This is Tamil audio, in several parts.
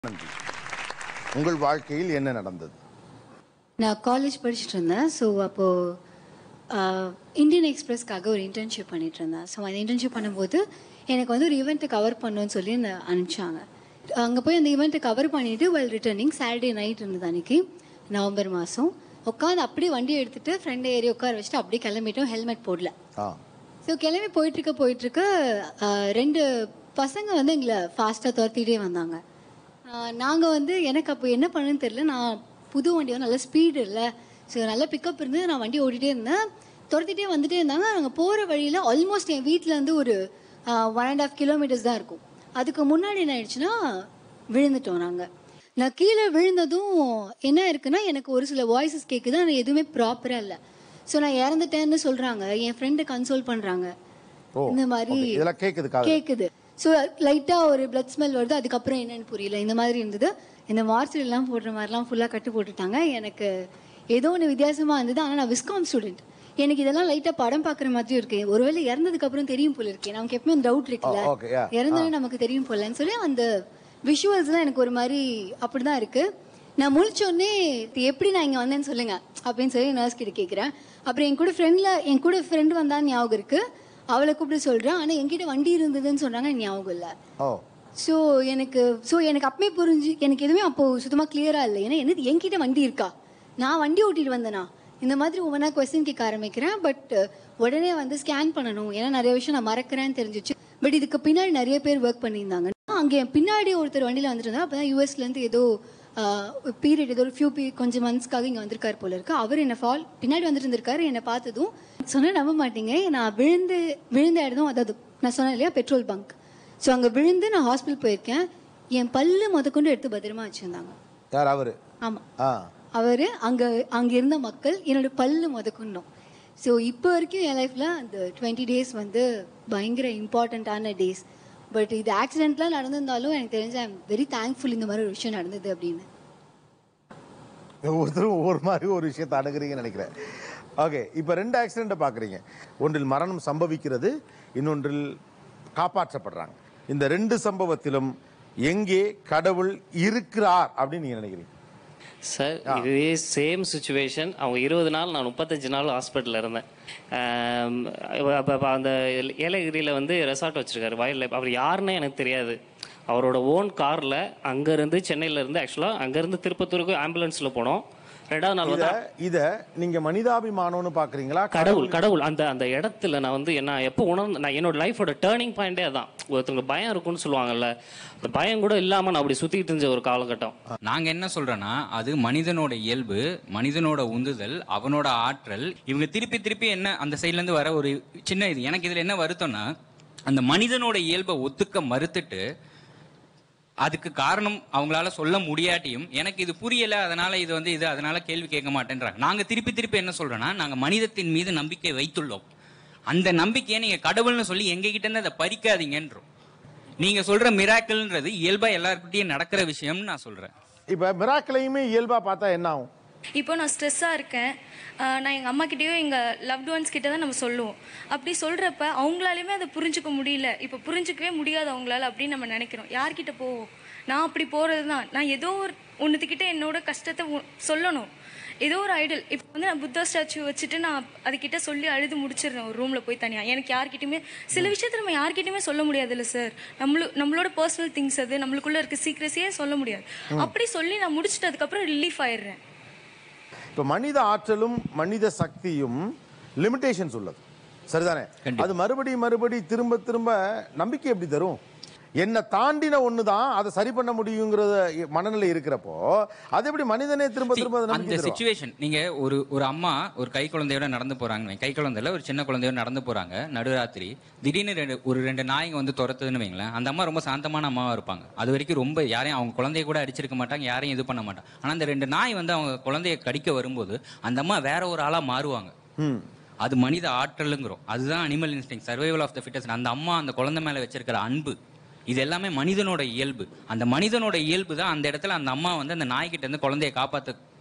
நன்றி உங்கள் வாழ்க்கையில் என்ன நடந்தது நான் காலேஜ் படிச்சுட்டு இருந்தேன் ஸோ அப்போது இந்தியன் எக்ஸ்பிரஸ்க்காக ஒரு இன்டர்ன்ஷிப் பண்ணிட்டு இருந்தேன் ஸோ அந்த இன்டர்ன்ஷிப் பண்ணும்போது எனக்கு வந்து ஒரு ஈவெண்ட்டை கவர் பண்ணணும்னு சொல்லி என்னை அனுப்பிச்சாங்க அங்கே போய் அந்த ஈவெண்ட்டை கவர் பண்ணிவிட்டு வெல் ரிட்டர்னிங் சாட்டர்டே நைட் இருந்தது அன்னைக்கு நவம்பர் மாதம் உட்காந்து அப்படியே வண்டி எடுத்துகிட்டு ஃப்ரெண்டை ஏறி உட்கார வச்சுட்டு அப்படியே கிளம்பிட்டோம் ஹெல்மெட் போடல ஆ ஸோ கிளம்பி போயிட்டுருக்க போயிட்டுருக்க ரெண்டு பசங்க வந்து எங்களை ஃபாஸ்ட்டாக துரத்திட்டே வந்தாங்க நாங்கள் வந்து எனக்கு அப்போ என்ன பண்ணுன்னு தெரியல நான் புது வண்டி வந்து நல்ல ஸ்பீடு இல்லை ஸோ நல்ல பிக்கப் இருந்து நான் வண்டி ஓட்டிகிட்டே இருந்தேன் துரத்திட்டே வந்துட்டே இருந்தாங்க நாங்கள் போகிற வழியில் ஆல்மோஸ்ட் என் வீட்டிலேருந்து ஒரு ஒன் அண்ட் ஆஃப் கிலோமீட்டர்ஸ் தான் இருக்கும் அதுக்கு முன்னாடி என்ன ஆயிடுச்சுன்னா விழுந்துட்டோம் நாங்கள் நான் கீழே விழுந்ததும் என்ன இருக்குன்னா எனக்கு ஒரு சில வாய்ஸஸ் கேட்குது ஆனால் எதுவுமே ப்ராப்பராக இல்லை ஸோ நான் இறந்துட்டேன்னு சொல்கிறாங்க என் ஃப்ரெண்டு கன்சோல் பண்ணுறாங்க ஓ இந்த மாதிரி okay. இதெல்லாம் கேக்குது காது கேட்குது ஸோ லைட்டாக ஒரு பிளட் ஸ்மெல் வருது அதுக்கப்புறம் என்னன்னு புரியல இந்த மாதிரி இருந்தது இந்த மார்ச்சல் எல்லாம் போடுற மாதிரிலாம் ஃபுல்லாக கட்டு போட்டுட்டாங்க எனக்கு ஏதோ ஒன்று வித்தியாசமாக இருந்தது ஆனால் நான் விஸ்காம் ஸ்டூடெண்ட் எனக்கு இதெல்லாம் லைட்டாக படம் பார்க்குற மாதிரியும் இருக்கு ஒருவேளை இறந்ததுக்கு அப்புறம் தெரியும் போல இருக்கேன் நமக்கு எப்பவுமே டவுட் இருக்குல்ல Oh, okay, yeah. இறந்தாலும் நமக்கு தெரியும் போலன்னு சொல்லி அந்த விஷுவல்ஸ்லாம் எனக்கு ஒரு மாதிரி அப்படிதான் இருக்கு நான் முழிச்சோடனே எப்படி நான் இங்கே வந்தேன்னு சொல்லுங்க அப்படின்னு சொல்லி நர்ஸ் கிட்ட கேட்குறேன் அப்புறம் என் கூட ஃப்ரெண்டில் என் கூட ஃப்ரெண்டு வந்தான்னு ஞாபகம் இருக்கு அவளை கூப்பிட்டு சொல்கிறேன் ஆனால் என்கிட்ட வண்டி இருந்ததுன்னு சொன்னாங்க எனக்கு ஞாபகம் இல்லை ஓ ஸோ எனக்கு ஸோ எனக்கு அப்பவே புரிஞ்சு எனக்கு எதுவுமே அப்போ சுத்தமாக கிளியராக இல்லை ஏன்னா என்னது என்கிட்ட வண்டி இருக்கா நான் வண்டி ஓட்டிட்டு வந்தேனா இந்த மாதிரி ஒவ்வொன்றா கொஸ்டின் கேட்க ஆரம்பிக்கிறேன் பட் உடனே வந்து ஸ்கேன் பண்ணணும் ஏன்னா நிறைய விஷயம் நான் மறக்கிறேன்னு தெரிஞ்சிச்சு பட் இதுக்கு பின்னாடி நிறைய பேர் ஒர்க் பண்ணியிருந்தாங்க அங்கே பின்னாடி ஒருத்தர் வண்டியில் வந்துட்டு இருந்தா அப்போ தான் யூஎஸ்லேருந்து ஏதோ பீரியட் ஏதோ ஒரு ஃபியூ பீ கொஞ்சம் மந்த்ஸ்க்காக இங்கே வந்திருக்காரு போல இருக்கு அவர் என்னை ஃபால் பின்னாடி வந்துட்டு இருந்திருக்காரு என்னை பார்த்ததும் சொன்னால் நம்ப மாட்டீங்க நான் விழுந்து விழுந்த இடம் அதாவது நான் சொன்னேன் இல்லையா பெட்ரோல் பங்க் ஸோ அங்கே விழுந்து நான் ஹாஸ்பிட்டல் போயிருக்கேன் என் பல்லு முதற்கொண்டு எடுத்து பத்திரமா வச்சுருந்தாங்க யார் அவரு ஆமாம் ஆ அவர் அங்கே அங்கே இருந்த மக்கள் என்னோட பல்லு முதற்கொண்டோம் ஸோ இப்போ வரைக்கும் என் லைஃப்பில் அந்த டுவெண்ட்டி டேஸ் வந்து பயங்கர இம்பார்ட்டண்ட்டான டேஸ் பட் இது ஆக்சிடென்ட்லாம் நடந்திருந்தாலும் எனக்கு தெரிஞ்ச ஐம் வெரி தேங்க்ஃபுல் இந்த மாதிரி ஒரு விஷயம் நடந்தது அப்படின்னு ஒவ்வொருத்தரும் ஒவ்வொரு மாதிரி ஒரு விஷயத்தை அணுகுறீங்கன்னு நினைக்கிறேன் ஓகே இப்போ ரெண்டு ஆக்சிடெண்ட்டை பார்க்குறீங்க ஒன்றில் மரணம் சம்பவிக்கிறது இன்னொன்றில் காப்பாற்றப்படுறாங்க இந்த ரெண்டு சம்பவத்திலும் எங்கே கடவுள் இருக்கிறார் அப்படின்னு நீங்க நினைக்கிறீங்க சார் இதே சேம் சுச்சுவேஷன் அவங்க இருபது நாள் நான் முப்பத்தஞ்சு நாள் ஹாஸ்பிட்டலில் இருந்தேன் ஆம், அப்ப- அப்ப அந்த ஏலகிரியில் வந்து ரெசார்ட் வச்சிருக்காரு வயல் லைஃப் அவர் யாருன்னே எனக்கு தெரியாது அவரோட ஓன் காரில் அங்கேருந்து சென்னையிலேருந்து ஆக்சுவலாக அங்கேருந்து திருப்பத்தூருக்கு ஆம்புலன்ஸில் போனோம் ரெண்டாவது நாள் இத வந்து இத நீங்க மனிதாபிமானம்னு பாக்குறீங்களா கடவுள் கடவுள் அந்த அந்த இடத்துல நான் வந்து என்ன எப்போ உணர்ந்து நான் என்னோட லைஃபோட டேர்னிங் பாயிண்டே அதான் ஒருத்தவங்க பயம் இருக்கும்னு சொல்லுவாங்கல்ல அந்த பயம் கூட இல்லாமல் நான் அப்படி சுற்றிட்டு இருந்த ஒரு காலகட்டம் நாங்க என்ன சொல்றோன்னா அது மனிதனோட இயல்பு மனிதனோட உந்துதல் அவனோட ஆற்றல் இவங்க திருப்பி திருப்பி என்ன அந்த சைடுல இருந்து வர ஒரு சின்ன இது எனக்கு இதுல என்ன வருத்தம்னா அந்த மனிதனோட இயல்பை ஒத்துக்க மறுத்துட்டு அதுக்கு காரணம் அவங்களால சொல்ல முடியாட்டியும் எனக்கு இது புரியல அதனால இது வந்து இது அதனால கேள்வி கேட்க மாட்டேன்றாங்க நாங்க திருப்பி திருப்பி என்ன சொல்றோம்னா நாங்க மனிதத்தின் மீது நம்பிக்கை வைத்துள்ளோம் அந்த நம்பிக்கையை நீங்க கடவுள்னு சொல்லி எங்க கிட்ட இருந்து அதை பறிக்காதீங்கன்றோம் நீங்க சொல்ற மிராக்கிள்ன்றது இயல்பா எல்லாருக்கிட்டையும் நடக்கிற விஷயம்னு நான் சொல்றேன் இப்ப மிராக்களையுமே இயல்பா பார்த்தா என்ன ஆகும் இப்போ நான் ஸ்ட்ரெஸ்ஸாக இருக்கேன் ஆஹ் நான் எங்கள் அம்மா கிட்டேயோ எங்கள் லவ்ட் ஒன்ஸ் கிட்ட தான் நம்ம சொல்லுவோம் அப்படி சொல்கிறப்ப அவங்களாலையுமே அதை புரிஞ்சுக்க முடியல இப்போ புரிஞ்சுக்கவே முடியாது அவங்களால அப்படின்னு நம்ம நினைக்கிறோம் யார்கிட்ட போவோம் நான் அப்படி போகிறது தான் நான் ஏதோ ஒரு ஒன்றுத்துக்கிட்ட என்னோட கஷ்டத்தை உ- சொல்லணும் ஏதோ ஒரு ஐடல் இப்போ வந்து நான் புத்தா ஸ்டாச்சு வச்சுட்டு நான் அதுக்கிட்ட சொல்லி அழுது முடிச்சிடுறேன் ஒரு ரூமில் போய் தனியாக எனக்கு யார்கிட்டயுமே சில விஷயத்தை நம்ம யார்கிட்டயுமே சொல்ல முடியாதுல்ல சார் நம்மளு நம்மளோட பர்சனல் திங்ஸ் அது நம்மளுக்குள்ள இருக்க சீக்ரஸியே சொல்ல முடியாது அப்படி சொல்லி நான் முடிச்சிட்டு அதுக்கப்புறம் ரிலீஃப் ஆயிடுறேன் இப்ப மனித ஆற்றலும் மனித சக்தியும் லிமிடேஷன்ஸ் உள்ளது சரிதானே அது மறுபடி மறுபடி திரும்ப திரும்ப நம்பிக்கை எப்படி தரும் என்னை தாண்டின ஒன்று தான் அதை சரி பண்ண முடியுங்கிறத மனநிலை இருக்கிறப்போ அது எப்படி மனிதனே திரும்ப திரும்ப அதை அந்த நம்பிக்கை தருவான்? சுச்சுவேஷன் நீங்க ஒரு ஒரு அம்மா ஒரு கை குழந்தையோட நடந்து போறாங்க கை குழந்தையில ஒரு சின்ன குழந்தையோட நடந்து போறாங்க நடுராத்திரி திடீர்னு ரெண்டு ஒரு ரெண்டு நாய்ங்க வந்து துரத்துதுன்னு வைங்களேன் அந்த அம்மா ரொம்ப சாந்தமான அம்மாவா இருப்பாங்க அது வரைக்கும் ரொம்ப யாரையும் அவங்க குழந்தைய கூட அடிச்சிருக்க மாட்டாங்க யாரையும் இது பண்ண மாட்டாங்க ஆனா அந்த ரெண்டு நாய் வந்து அவங்க குழந்தைய கடிக்க வரும்போது அந்த அம்மா வேற ஒரு ஆளா மாறுவாங்க ம் அது மனித ஆற்றலுங்கிறோம் அதுதான் animal instinct survival of the fittest அந்த அம்மா அந்த குழந்தை மேல வச்சிருக்கிற அன்பு இது எல்லாமே மனிதனோட இயல்பு அந்த மனிதனோட இயல்பு தான் அந்த இடத்துல அந்த அம்மா வந்து அந்த நாய்கிட்ட இருந்து குழந்தைய காப்பாத்த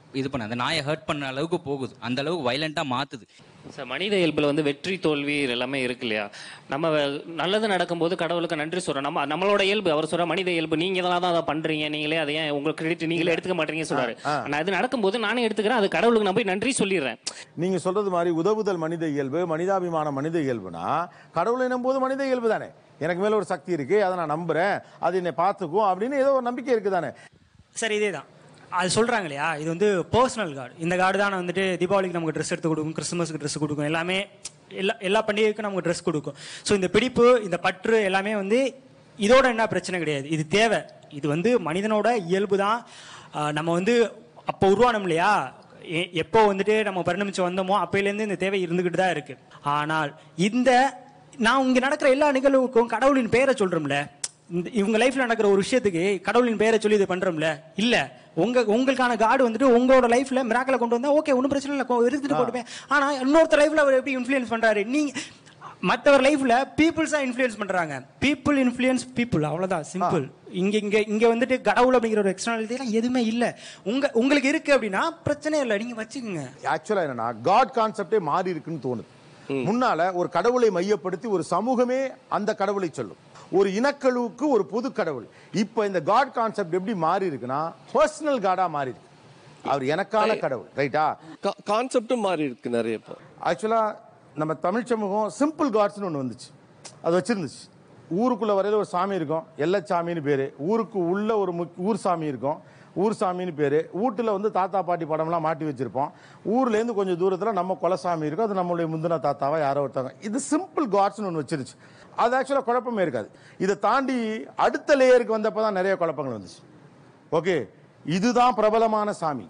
இது பண்ண அந்த நாயை ஹர்ட் பண்ண அளவுக்கு போகுது அந்த அளவுக்கு வைலண்டா மாத்துது சார் மனித இயல்பில் வந்து வெற்றி தோல்வி இது எல்லாமே இருக்கு இல்லையா நம்ம வ- நல்லது நடக்கும்போது கடவுளுக்கு நன்றி சொல்றோம் நம்ம நம்மளோட இயல்பு அவர் சொல்ற மனித இயல்பு நீங்க தான் அதை பண்றீங்க நீங்களே அதை ஏன் உங்க கிரெடிட் நீங்களே எடுத்துக்க மாட்டீங்க சொல்றாரு நான் அது நடக்கும்போது நானே எடுத்துக்கிறேன் அது கடவுளுக்கு நான் போய் நன்றி சொல்லிடுறேன் நீங்க சொல்றது மாதிரி உதவுதல் மனித இயல்பு மனிதாபிமான மனித இயல்புனா கடவுளை நம்புவது மனித இயல்பு தானே எனக்கு மேல ஒரு சக்தி இருக்கு அதை நான் நம்புறேன் அது என்னை பார்த்துக்கும் அப்படின்னு ஏதோ ஒரு நம்பிக்கை இருக்கு தானே சரி இதே தான் அது சொல்கிறாங்க இல்லையா இது வந்து பர்சனல் கார்டு இந்த கார்டு தான் வந்துட்டு தீபாவளிக்கு நமக்கு ட்ரெஸ் எடுத்து கொடுக்கும் கிறிஸ்துமஸ்க்கு ட்ரெஸ் கொடுக்கும் எல்லாமே எல்லா எல்லா பண்டிகைக்கும் நமக்கு ட்ரெஸ் கொடுக்கும் ஸோ இந்த பிடிப்பு இந்த பற்று எல்லாமே வந்து இதோட என்ன பிரச்சனை கிடையாது இது தேவை இது வந்து மனிதனோட இயல்பு தான் ஆஹ் நம்ம வந்து அப்போ உருவானோம் இல்லையா எ- எப்போ வந்துட்டு நம்ம பரிணமிச்சு வந்தோமோ அப்பையிலேருந்து இந்த தேவை இருந்துக்கிட்டு தான் இருக்கு ஆனால் இந்த நான் இங்கே நடக்கிற எல்லா நிகழ்வுக்கும் கடவுளின் பெயரை சொல்கிறோம்ல இந்த இவங்க லைஃப்ல நடக்கிற ஒரு விஷயத்துக்கு கடவுளின் பேரை சொல்லி இதை பண்றோம்ல இல்ல உங்க உங்களுக்கான காடு வந்துட்டு உங்களோட லைஃப்ல மிராக்கலை கொண்டு வந்தா ஓகே ஒன்றும் பிரச்சனை இல்லை கொ- இருந்துட்டு போட்டுமே ஆனா இன்னொருத்தர் லைஃப்ல அவர் எப்படி இன்ஃப்ளூயன்ஸ் பண்றாரு நீங்க மற்றவர் லைஃப்ல பீப்புள்ஸா இன்ஃப்ளூயன்ஸ் பண்றாங்க பீப்புள் இன்ஃப்ளூயன்ஸ் பீப்புள் அவ்வளவுதான் சிம்பிள் இங்க இங்க இங்க வந்துட்டு கடவுள் அப்படிங்கிற ஒரு எக்ஸ்டர்னாலிட்டி எல்லாம் எதுவுமே இல்ல உங்க உங்களுக்கு இருக்கு அப்படின்னா பிரச்சனை இல்லை நீங்க வச்சுக்கோங்க ஆக்சுவலா என்னன்னா காட் கான்செப்டே மாறி இருக்குன்னு தோணுது முன்னால ஒரு கடவுளை மையப்படுத்தி ஒரு சமூகமே அந்த கடவுளை சொல்லும் ஒரு இனக்கழுவுக்கு ஒரு பொது கடவுள் இப்போ இந்த காட் கான்செப்ட் எப்படி மாறி இருக்குன்னா பர்சனல் காடா மாறி இருக்கு அவர் எனக்கான கடவுள் ரைட்டா கான்செப்டும் மாறி இருக்கு நிறைய இப்போ ஆக்சுவலா நம்ம தமிழ் சமூகம் சிம்பிள் காட்ஸ்னு ஒன்று வந்துச்சு அது வச்சிருந்துச்சு ஊருக்குள்ள வரையில ஒரு சாமி இருக்கும் எல்லச்சாமின்னு பேரு ஊருக்கு உள்ள ஒரு முக்- ஊர் சாமி இருக்கும் ஊர் சாமின்னு பேரு வீட்டுல வந்து தாத்தா பாட்டி படம்லாம் மாட்டி வச்சிருப்போம் ஊர்ல இருந்து கொஞ்சம் தூரத்துல நம்ம குலசாமி இருக்கும் அது நம்மளுடைய முந்தின தாத்தாவா யாரோ ஒருத்தவங்க இது சிம்பிள் காட்ஸ்னு ஒன்று வச்சிருச்சு அது ஆக்சுவலா குழப்பமே இருக்காது இதை தாண்டி அடுத்த லேயருக்கு வந்தப்போ தான் நிறைய குழப்பங்கள் வந்துச்சு ஓகே இதுதான் பிரபலமான சாமி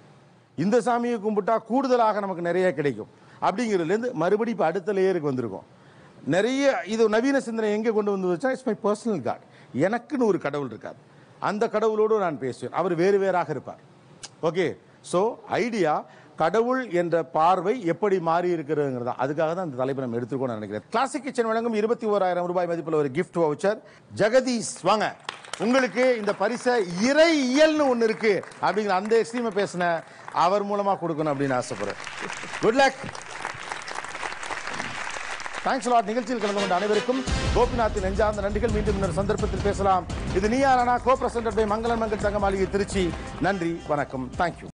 இந்த சாமியை கும்பிட்டா கூடுதலாக நமக்கு நிறைய கிடைக்கும் அப்படிங்கிறதுலேருந்து மறுபடியும் இப்போ அடுத்த லேயருக்கு வந்திருக்கோம் நிறைய இது நவீன சிந்தனை எங்கே கொண்டு வந்து வச்சா இட்ஸ் மை பர்சனல் காட் எனக்குன்னு ஒரு கடவுள் இருக்கார் அந்த கடவுளோடு நான் பேசுவேன் அவர் வேறு வேறாக இருப்பார் ஓகே ஸோ ஐடியா கடவுள் என்ற பார்வை எப்படி மாறி இருக்கிறதுங்கிறதா அதுக்காக தான் இந்த தலைப்பை நம்ம எடுத்துக்கோன்னு நினைக்கிறேன் கிளாசிக் கிச்சன் வழங்கும் இருபத்தி ஓராயிரம் ரூபாய் மதிப்புள்ள ஒரு கிஃப்ட் வவுச்சர் ஜெகதீஷ் வாங்க உங்களுக்கு இந்த பரிசை இறை இயல்னு ஒன்று இருக்கு அப்படிங்கிற அந்த எக்ஸ்ட்ரீமை பேசின அவர் மூலமா கொடுக்கணும் அப்படின்னு ஆசைப்படுறேன் குட் லக் தேங்க்ஸ் லாட் நிகழ்ச்சியில் கலந்து கொண்ட அனைவருக்கும் கோபிநாத்தின் நெஞ்சார்ந்த நன்றிகள் மீண்டும் இன்னொரு சந்தர்ப்பத்தில் பேசலாம் இது நீயாரானா கோ பிரசன்டட் பை மங்களன் மங்கள் தங்க மாளிகை திருச்சி நன்றி வணக்கம் தேங்க்யூ